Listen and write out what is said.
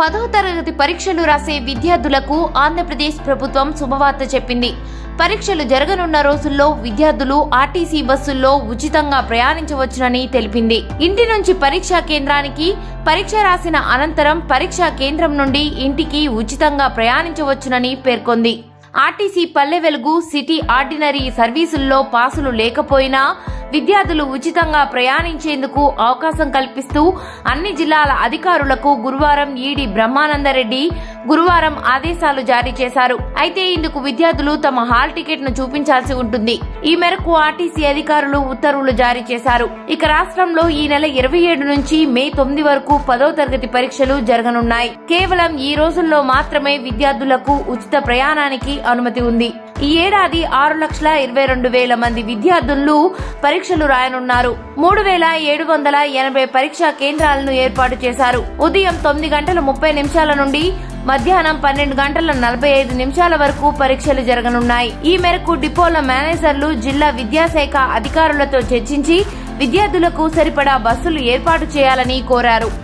పదో తరగతి పరీక్షలు రాసే విద్యార్థులకు ఆంధ్రప్రదేశ్ ప్రభుత్వం శుభవార్త చెప్పింది పరీక్షలు జరగనున్న రోజుల్లో విద్యార్థులు ఆర్టీసీ బస్సుల్లో ఉచితంగా ప్రయాణించవచ్చునని తెలిపింది ఇంటి నుంచి పరీక్షా కేంద్రానికి పరీక్ష రాసిన అనంతరం పరీక్షా కేంద్రం నుండి ఇంటికి ఉచితంగా ప్రయాణించవచ్చునని పేర్కొంది ఆర్టీసీ పల్లె వెలుగు సిటీ ఆర్డినరీ సర్వీసుల్లో పాసులు లేకపోయినా విద్యార్థులు ఉచితంగా ప్రయాణించేందుకు అవకాశం కల్పిస్తూ అన్ని జిల్లాల అధికారులకు గురువారం ఈడీ బ్రహ్మానందరెడ్డి గురువారం ఆదేశాలు జారీ చేశారు అయితే ఇందుకు విద్యార్థులు తమ హాల్ టికెట్ ను చూపించాల్సి ఉంటుంది ఈ మేరకు ఆర్టీసీ అధికారులు ఉత్తర్వులు జారీ చేశారు ఇక రాష్ట్రంలో ఈ నెల ఇరవై ఏడు నుంచి మే తొమ్మిది వరకు పదో తరగతి పరీక్షలు జరగనున్నాయి కేవలం ఈ రోజుల్లో మాత్రమే విద్యార్థులకు ఉచిత ప్రయాణానికి అనుమతి ఉంది ఈ ఏడాది ఆరు లక్షల ఇరవై రెండు వేల మంది విద్యార్థులు పరీక్షలు రాయనున్నారు మూడు వేల ఏడు వందల ఎనభై పరీక్షా కేంద్రాలను ఏర్పాటు చేశారు ఉదయం తొమ్మిది గంటల ముప్పై నిమిషాల నుండి మధ్యాహ్నం పన్నెండు గంటల నలభై ఐదు నిమిషాల వరకు పరీక్షలు జరగనున్నాయి ఈ మేరకు డిపోల మేనేజర్లు జిల్లా విద్యాశాఖ అధికారులతో చర్చించి విద్యార్థులకు సరిపడా బస్సులు ఏర్పాటు చేయాలని కోరారు